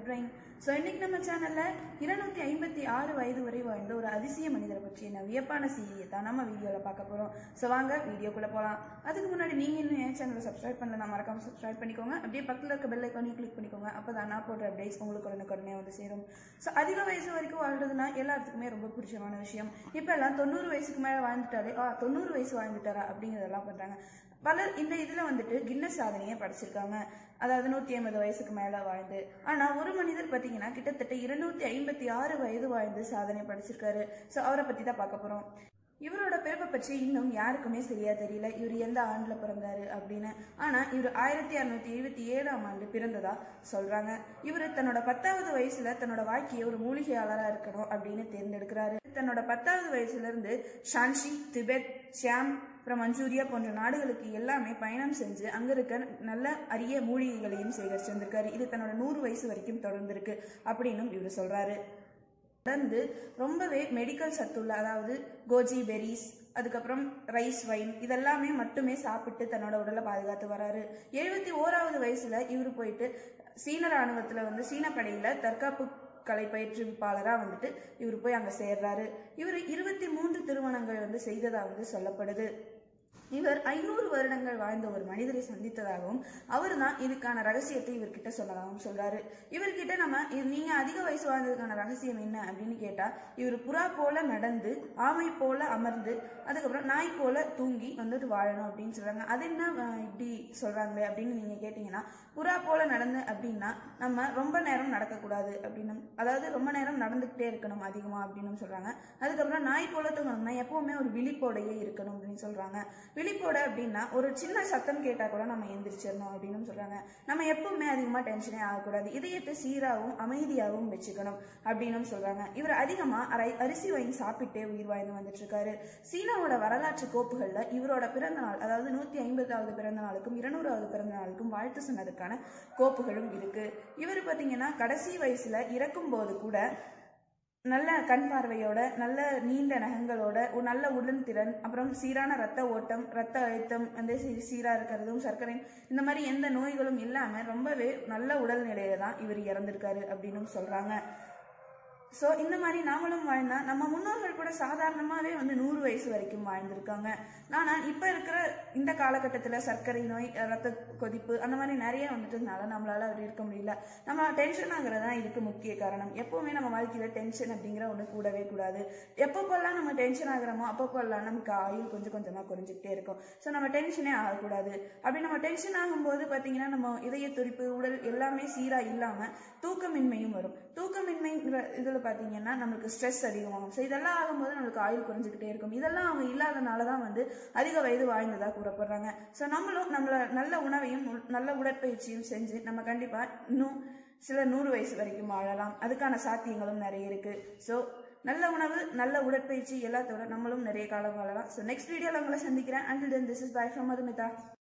with brain so இன்னைக்கு நம்ம சேனல்ல இருநூத்தி ஐம்பத்தி ஆறு வயது வரை வாழ்ந்த ஒரு அதிசய மனிதரை பற்றிய வியப்பான செய்தியை தான் நம்ம வீடியோவில் பார்க்க போறோம் ஸோ வாங்க வீடியோக்குள்ள போகலாம் அதுக்கு முன்னாடி நீங்க இன்னும் என் சேனலை சப்ஸ்கிரைப் பண்ணல மறக்காம சப்ஸ்கிரைப் பண்ணிக்கோங்க அப்படியே பக்கத்தில் இருக்க பெல் ஐக்கானையும் கிளிக் பண்ணிக்கோங்க அப்போ தான் நான் போடுற அப்டேட்ஸ் உங்களுக்கு உடனுக்குடனே வந்து சேரும் ஸோ அதிக வயசு வரைக்கும் வாழ்றதுனா எல்லாத்துக்குமே ரொம்ப பிடிச்சமான விஷயம் இப்போ எல்லாம் தொண்ணூறு வயசுக்கு மேலே வாழ்ந்துட்டாலே ஆ தொண்ணூறு வயசு வாழ்ந்துட்டாரா அப்படிங்கிறதெல்லாம் பண்றாங்க பலர் இந்த இதுல வந்துட்டு கின்னஸ் சாதனையை படைச்சிருக்காங்க அதாவது நூத்தி ஐம்பது வயசுக்கு மேல வாழ்ந்து ஆனா ஒரு மனிதர் பாத்தீங்கன்னா கிட்டத்தட்ட இருநூத்தி ஐம்பத்தி ஆறு வயது வாழ்ந்து சாதனை படைச்சிருக்காரு ஸோ அவரை பத்தி தான் பார்க்க போறோம் இவரோட பிறப்பை பற்றி இன்னும் யாருக்குமே சரியா தெரியல இவர் எந்த ஆண்டுல பிறந்தாரு அப்படின்னு ஆனா இவர் ஆயிரத்தி அறுநூத்தி எழுபத்தி ஏழாம் ஆண்டு பிறந்ததா சொல்றாங்க இவர் தன்னோட பத்தாவது வயசுல தன்னோட வாழ்க்கையை ஒரு மூலிகையாளரா இருக்கணும் அப்படின்னு தேர்ந்தெடுக்கிறாரு தன்னோட பத்தாவது வயசுல இருந்து ஷான்ஷி திபெத் ஷியாம் அப்புறம் மஞ்சூரியா போன்ற நாடுகளுக்கு எல்லாமே பயணம் செஞ்சு அங்க இருக்க நல்ல அரிய மூலிகைகளையும் சேகரிச்சு வந்திருக்காரு இது தன்னோட நூறு வயசு வரைக்கும் தொடர்ந்திருக்கு அப்படின்னும் இவர் சொல்றாரு தொடர்ந்து ரொம்பவே மெடிக்கல் சத்துள்ள அதாவது கோஜி பெரிஸ் அதுக்கப்புறம் ரைஸ் வைன் இதெல்லாமே மட்டுமே சாப்பிட்டு தன்னோட உடலை பாதுகாத்து வராரு எழுபத்தி ஓராவது வயசுல இவர் போயிட்டு சீன ராணுவத்துல வந்து சீன படையில தற்காப்பு கலை பயிற்றுவிப்பாளரா வந்துட்டு இவர் போய் அங்க சேர்றாரு இவர் இருபத்தி மூன்று திருமணங்கள் வந்து செய்ததா வந்து சொல்லப்படுது இவர் ஐநூறு வருடங்கள் வாழ்ந்த ஒரு மனிதரை சந்தித்ததாகவும் அவர் தான் இதுக்கான ரகசியத்தை இவர்கிட்ட சொன்னதாகவும் சொல்றாரு இவர்கிட்ட நம்ம இது நீங்க அதிக வயசு வாழ்ந்ததுக்கான ரகசியம் என்ன அப்படின்னு கேட்டா இவர் புறா போல நடந்து ஆமை போல அமர்ந்து அதுக்கப்புறம் நாய் போல தூங்கி வந்துட்டு வாழணும் அப்படின்னு சொல்றாங்க அது என்ன அஹ், இப்படி சொல்றாங்களே அப்படின்னு நீங்க கேட்டீங்கன்னா புறா போல நடந்து அப்படின்னா நம்ம ரொம்ப நேரம் நடக்கக்கூடாது அப்படின்னு அதாவது ரொம்ப நேரம் நடந்துகிட்டே இருக்கணும் அதிகமா அப்படின்னு சொல்றாங்க அதுக்கப்புறம் நாய் போல தூங்கணும்னா எப்பவுமே ஒரு விழிப்போடையே இருக்கணும் அப்படின்னு சொல்றாங்க விழிப்போட அப்படின்னா ஒரு சின்ன சத்தம் கேட்டா கூட நம்ம எந்திரிச்சிடணும் அப்படின்னு சொல்றாங்க நம்ம எப்பவுமே அதிகமா டென்ஷனே ஆகக்கூடாது இதயத்தை சீராகவும் அமைதியாகவும் வச்சுக்கணும் அப்படின்னு சொல்றாங்க இவர் அதிகமா அரை அரிசி வைன் சாப்பிட்டே உயிர் வாழ்ந்து வந்துட்டு இருக்காரு சீனாவோட வரலாற்று கோப்புகள்ல இவரோட பிறந்த நாள் அதாவது நூத்தி ஐம்பதாவது பிறந்த நாளுக்கும் இருநூறாவது பிறந்த நாளுக்கும் வாழ்த்து சொன்னதுக்கான கோப்புகளும் இருக்கு இவர் பாத்தீங்கன்னா கடைசி வயசுல இறக்கும் போது கூட நல்ல கண் பார்வையோட நல்ல நீண்ட நகங்களோட ஒரு நல்ல உடல் திறன் அப்புறம் சீரான ரத்த ஓட்டம் ரத்த அழுத்தம் வந்து சீ- சீரா இருக்கிறதும் சர்க்கரை இந்த மாதிரி எந்த நோய்களும் இல்லாம ரொம்பவே நல்ல உடல்நிலையில தான் இவர் இறந்திருக்காரு அப்படின்னு சொல்றாங்க ஸோ இந்த மாதிரி நாமளும் வாழ்ந்தா நம்ம முன்னோர்கள் கூட சாதாரணமாகவே வந்து நூறு வயசு வரைக்கும் வாழ்ந்திருக்காங்க ஆனால் இப்போ இருக்கிற இந்த காலகட்டத்தில் சர்க்கரை நோய் ரத்த கொதிப்பு அந்த மாதிரி நிறைய வந்துட்டதுனால நம்மளால அப்படி இருக்க முடியல நம்ம டென்ஷன் ஆகுறது தான் இதுக்கு முக்கிய காரணம் எப்பவுமே நம்ம வாழ்க்கையில் டென்ஷன் அப்படிங்கிற ஒன்று கூடவே கூடாது எப்பப்போல்லாம் நம்ம டென்ஷன் ஆகுறோமோ அப்பப்போல்லாம் நமக்கு ஆயுள் கொஞ்சம் கொஞ்சமாக குறைஞ்சிக்கிட்டே இருக்கும் ஸோ நம்ம டென்ஷனே ஆகக்கூடாது அப்படி நம்ம டென்ஷன் ஆகும்போது பார்த்தீங்கன்னா நம்ம இதய துடிப்பு உடல் எல்லாமே சீராக இல்லாமல் தூக்கமின்மையும் வரும் தூக்கமின்மைங்கிற இதில் பார்த்தீங்கன்னா நம்மளுக்கு ஸ்ட்ரெஸ் அதிகமாகும் ஸோ இதெல்லாம் ஆகும்போது நம்மளுக்கு ஆயுள் குறைஞ்சிக்கிட்டே இருக்கும் இதெல்லாம் அவங்க இல்லாதனால தான் வந்து அதிக வயது வாழ்ந்ததாக கூறப்படுறாங்க ஸோ நம்மளும் நம்மள நல்ல உணவையும் உள்- நல்ல உடற்பயிற்சியும் செஞ்சு நம்ம கண்டிப்பாக இன்னும் சில நூறு வயசு வரைக்கும் வாழலாம் அதுக்கான சாத்தியங்களும் நிறைய இருக்கு ஸோ நல்ல உணவு நல்ல உடற்பயிற்சி எல்லாத்தோட நம்மளும் நிறைய காலம் வாழலாம் ஸோ நெக்ஸ்ட் வீடியோவில் உங்களை சந்திக்கிறேன் until then this is bye from Madhumitha